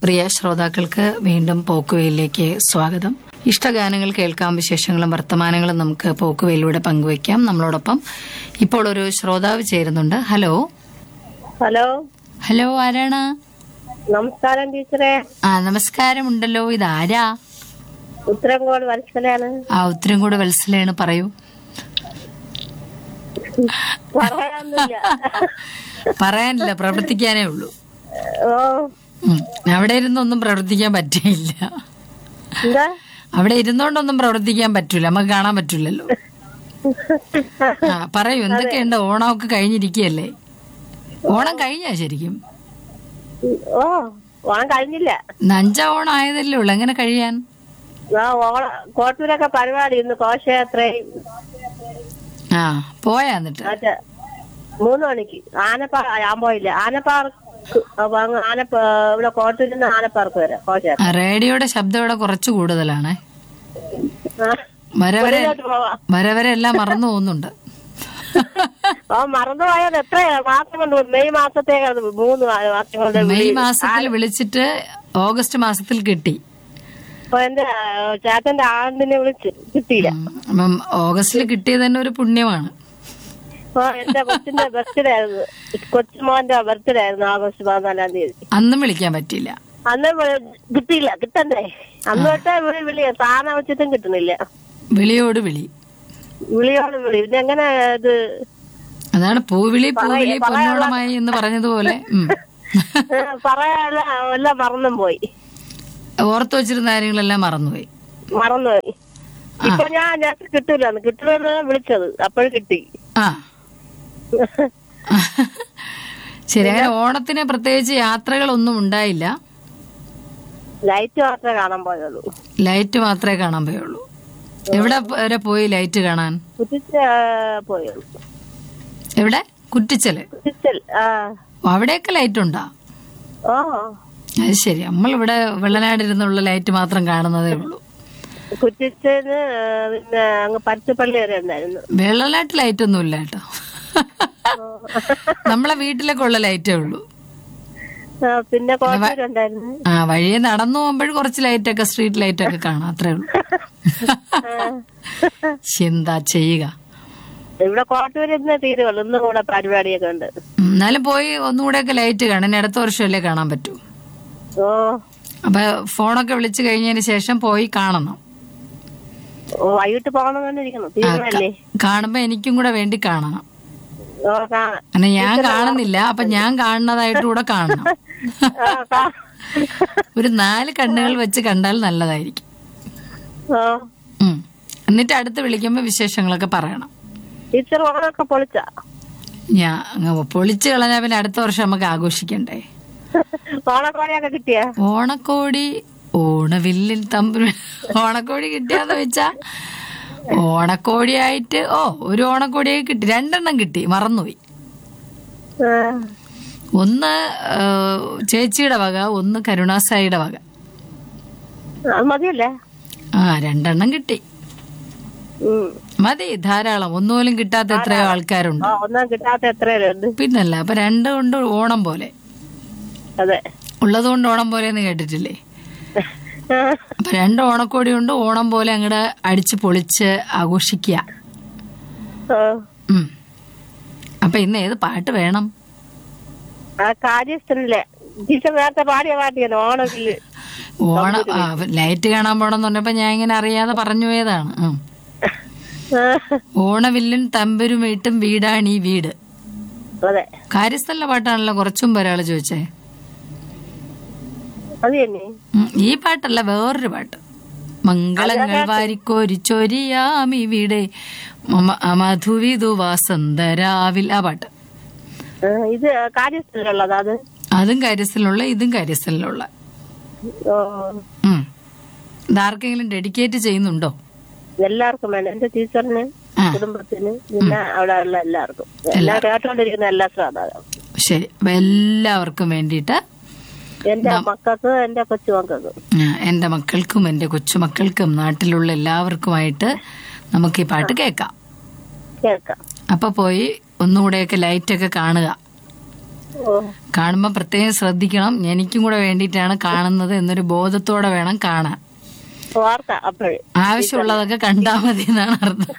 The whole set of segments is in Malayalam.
പ്രിയ ശ്രോതാക്കൾക്ക് വീണ്ടും പോക്കുവയിലേക്ക് സ്വാഗതം ഇഷ്ടഗാനങ്ങൾ കേൾക്കാം വിശേഷങ്ങളും വർത്തമാനങ്ങളും നമുക്ക് പോക്കുവയിലൂടെ പങ്കുവയ്ക്കാം നമ്മളോടൊപ്പം ഇപ്പോൾ ഒരു ശ്രോതാവ് ചേരുന്നുണ്ട് ഹലോ ഹലോ ഹലോ ആരാണ് നമസ്കാരം ടീച്ചറെ ആ നമസ്കാരമുണ്ടല്ലോ ഇതാരാ ഉത്തരങ്കോട് വത്സലാണ് ആ ഉത്തരം കൂടെ വത്സലയാണ് പറയൂ പറയാനൊന്നുമില്ല പറയാനില്ല പ്രവർത്തിക്കാനേ ഉള്ളൂ ഓ ഉം. അവിടെ ഇരുന്നൊന്നും പ്രവർത്തിക്കാൻ പറ്റില്ല എന്താ അവിടെ ഇരുന്നോണ്ടൊന്നും പ്രവർത്തിക്കാൻ പറ്റൂല നമുക്ക് കാണാൻ പറ്റൂലല്ലോ ആ പറയൂ എന്തൊക്കെയുണ്ട് ഓണമൊക്കെ കഴിഞ്ഞിരിക്കുകയല്ലേ ഓണം കഴിഞ്ഞാ ശരിക്കും ഓ ഓണം കഴിഞ്ഞില്ല ഇന്ന് അഞ്ചാം ഓണം ആയതല്ലേ ഉള്ളു എങ്ങനെ കഴിയാൻ ആ ഓണ കോട്ടൂരൊക്കെ പരിപാടി ഇന്ന് ഘോഷയാത്രയും ആ പോയാ എന്നിട്ട് മറ്റേ മൂന്ന് മണിക്ക് ആനപ്പാറ ഞാൻ പോയില്ല ആനപ്പാർക്ക് അപ്പൊ അങ്ങ് ആനപ്പ ഇവിടെ കോട്ടൂരിൽ നിന്ന് ആനപ്പാർക്ക് വരെ ഘോഷയാത്ര ആ, റേഡിയോയുടെ ശബ്ദം ഇവിടെ കുറച്ച് കൂടുതലാണ് ആ. വരവരെ വെളിയിലോട്ട് പോവാം വരവരെ എല്ലാം മറന്നു പോകുന്നുണ്ട് ഓ മറന്നുപോയത് എത്ര മാസം കൊണ്ട് മെയ് മാസത്തേക്ക് മൂന്ന് മാസം കൊണ്ട് മെയ് വിളി- മാസത്തിൽ വിളിച്ചിട്ട് ഓഗസ്റ്റ് മാസത്തിൽ കിട്ടി അപ്പൊ എന്റെ ആ, ചേട്ടന്റെ ആണ്ടിനെ വിളിച്ച് കിട്ടിയില്ല ഉം. അപ്പം ഓഗസ്റ്റിൽ കിട്ടിയത് തന്നെ ഒരു പുണ്യമാണ് അപ്പൊ എന്റെ കൊച്ചിന്റെ ബർത്ത്ഡേ ആയിരുന്നു കൊച്ചുമോന്റെ ബർത്ത്ഡേ ആയിരുന്നു ആഗസ്റ്റ് പതിനാലാം തീയതി അന്നും വിളിക്കാൻ പറ്റിയില്ല അന്ന് വിളി- കിട്ടിയില്ല കിട്ടണ്ടേ അന്ന് തൊട്ടേ വിളി വിളി സാധനം വെച്ചിട്ടും കിട്ടുന്നില്ല വിളിയോട് വിളി വിളിയോട് വിളി പിന്നെ എങ്ങനെ ഇത് അതാണ് പൂവിളി പൂവിളി പൊന്നോണമായി എന്ന് പറഞ്ഞതുപോലെ ഉം. പറയാനുള്ള എല്ലാം മറന്നും പോയി ഓർത്തു വെച്ചിരുന്ന കാര്യങ്ങളെല്ലാം മറന്നുപോയി മറന്നുപോയി ഇപ്പൊ ഞാൻ ഞങ്ങൾക്ക് കിട്ടൂല കിട്ടുമെന്ന് വിളിച്ചത് അപ്പോഴും കിട്ടി ആ ശരി അങ്ങനെ ഓണത്തിന് പ്രത്യേകിച്ച് യാത്രകളൊന്നും ഉണ്ടായില്ല ലൈറ്റ് മാത്രമേ കാണാൻ പോയുള്ളൂ ലൈറ്റ് മാത്രമേ കാണാൻ പോയുള്ളൂ എവിടെ വരെ പോയി ലൈറ്റ് കാണാൻ കുറ്റിച്ച പോയുള്ളൂ എവിടെ കുറ്റിച്ചല് കുറ്റിച്ചൽ ആ അവിടെയൊക്കെ ലൈറ്റ് ഉണ്ടാ ഓ അത് ശരി നമ്മളിവിടെ വെള്ളനാടിരുന്നുള്ള ലൈറ്റ് മാത്രം കാണുന്നതേ ഉള്ളൂ കുറ്റിച്ചന് പിന്നെ അങ്ങ് പരുത്തിപ്പള്ളി വരെ ഉണ്ടായിരുന്നു വെള്ളനാട്ട് ലൈറ്റ് ഒന്നും ഇല്ല കേട്ടോ നമ്മളെ വീട്ടിലൊക്കെ ഉള്ള ലൈറ്റേ ഉള്ളൂ ആ, പിന്നെ കോട്ടൂരുണ്ടായിരുന്നു ആ വഴിയെ നടന്നു പോകുമ്പോൾ കുറച്ച് ലൈറ്റൊക്കെ സ്ട്രീറ്റ് ലൈറ്റൊക്കെ കാണാം അത്രേ ഉള്ളൂ എന്താ ചെയ്യുക ഇവിടെ കോട്ടൂര് ഇന്ന് തീരുവള്ളൂ ഇന്നും കൂടെ പരിപാടിയൊക്കെ ഉണ്ട് ഉം, എന്നാലും പോയി ഒന്നുകൂടെയൊക്കെ ലൈറ്റ് കാണാൻ ഇനി അടുത്ത വർഷമല്ലേ കാണാൻ പറ്റൂ ഓ അപ്പൊ ഫോണൊക്കെ വിളിച്ചു കഴിഞ്ഞതിന് ശേഷം പോയി കാണണം ഓ വൈകിട്ട് പോകണമെന്നിരിക്കുന്നു തീരുവല്ലേ കാണുമ്പോ എനിക്കും കൂടെ വേണ്ടി കാണണം ഓ കാണാം അങ്ങനെ ഞാൻ കാണുന്നില്ല അപ്പൊ ഞാൻ കാണുന്നതായിട്ട് കൂടെ കാണണം ആ, കാ- ഒരു നാല് കണ്ണുകൾ വെച്ച് കണ്ടാൽ നല്ലതായിരിക്കും ഓ ഉം. എന്നിട്ട് അടുത്ത് വിളിക്കുമ്പോ വിശേഷങ്ങളൊക്കെ പറയണം ടീച്ചർ ഓണമൊക്കെ പൊളിച്ച ഞാൻ അങ്ങ് പൊളിച്ചു കളഞ്ഞാ പിന്നെ അടുത്ത വർഷം നമുക്ക് ആഘോഷിക്കണ്ടേ ഓണക്കോടിയൊക്കെ കിട്ടിയ ഓണക്കോടി ഓണവില്ലിൻ തമ്പു ഓണക്കോടി കിട്ടിയാന്ന് വെച്ചാ ഓണക്കോടിയായിട്ട് ഓ ഒരു ഓണക്കോടിയെ കിട്ടി രണ്ടെണ്ണം കിട്ടി മറന്നുപോയി ഒന്ന് ആ, ചേച്ചിയുടെ വക ഒന്ന് കരുണാസായിയുടെ വക അത് മതിയല്ലേ ആ രണ്ടെണ്ണം കിട്ടി ഉം. മതി ധാരാളം ഒന്നുപോലും കിട്ടാത്ത എത്രയോ ആൾക്കാരുണ്ട് ആ ഒന്നും കിട്ടാത്ത എത്രയുണ്ട് പിന്നല്ല അപ്പൊ രണ്ട് കൊണ്ട് ഓണം പോലെ അതെ ഉള്ളത് കൊണ്ട് ഓണം പോലെ എന്ന് കേട്ടിട്ടില്ലേ ആ, അപ്പൊ രണ്ട് ഓണക്കോടി കൊണ്ട് ഓണം പോലെ അങ്ങോട്ട് അടിച്ച് പൊളിച്ച് ആഘോഷിക്കുക ആ. ഉം. അപ്പൊ ഇന്ന് ഏത് പാട്ട് വേണം ആ കാര്യസ്ഥനില്ലേ ടീച്ചർ നേരത്തെ പാടിയ പാട്ടിയാണ് ഓണത്തില് ഓണം ആ, ലൈറ്റ് കാണാൻ പോണെന്ന് പറഞ്ഞപ്പോ ഞാൻ ഇങ്ങനെ അറിയാതെ പറഞ്ഞു പോയതാണ് ഉം. ആ, ഓണവില്ലും തമ്പരുമേട്ടും വീടാണ് ഈ വീട് അതെ കാര്യസ്ഥല പാട്ടാണല്ലോ കുറച്ചും ഒരാള് ചോദിച്ചേ അത് തന്നെ ഉം, ഈ പാട്ടല്ല വേറൊരു പാട്ട് മംഗളങ്ങൾ വാരിക്കോരിച്ചൊരിയാമി വീടെ മധുവിധു വാസന്തരാവിൽ ആ പാട്ട് ആ, ഇത് കാര്യസ്ഥനുള്ളത് അത് അതും കാര്യസ്ഥലുള്ള ഇതും കാര്യസ്ഥലുള്ള ഓ ഉം. ഇതാർക്കെങ്കിലും ഡെഡിക്കേറ്റ് ചെയ്യുന്നുണ്ടോ എല്ലാവർക്കും വേണം എന്റെ ടീച്ചറിന് ആ. കുടുംബത്തിന് പിന്നെ അവിടെ ഉള്ള എല്ലാവർക്കും എല്ലാം കേട്ടോണ്ടിരിക്കുന്ന എല്ലാ ശ്രോതാക്കളും ശരി അപ്പൊ എല്ലാവർക്കും വേണ്ടിയിട്ട് എന്റെ മക്കൾക്ക് എന്റെ കൊച്ചുമക്കൾക്കും ആ, എന്റെ മക്കൾക്കും എന്റെ കൊച്ചുമക്കൾക്കും നാട്ടിലുള്ള എല്ലാവർക്കുമായിട്ട് നമുക്ക് ഈ പാട്ട് കേൾക്കാം കേൾക്കാം അപ്പൊ പോയി ഒന്നുകൂടെയൊക്കെ ലൈറ്റ് ഒക്കെ കാണുക ഓ കാണുമ്പോ പ്രത്യേകം ശ്രദ്ധിക്കണം എനിക്കും കൂടെ വേണ്ടിയിട്ടാണ് കാണുന്നത് എന്നൊരു ബോധത്തോടെ വേണം കാണാൻ ഓർക്കാം അപ്പോഴ് ആവശ്യമുള്ളതൊക്കെ കണ്ടാ മതി എന്നാണ് അർത്ഥം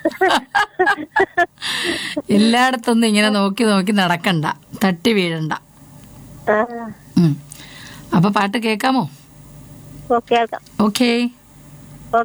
എല്ലായിടത്തൊന്നും ഇങ്ങനെ നോക്കി നോക്കി നടക്കണ്ട തട്ടി വീഴണ്ട ആ ഉം. അപ്പൊ പാട്ട് കേൾക്കാമോ ഓ കേൾക്കാം ഓക്കേ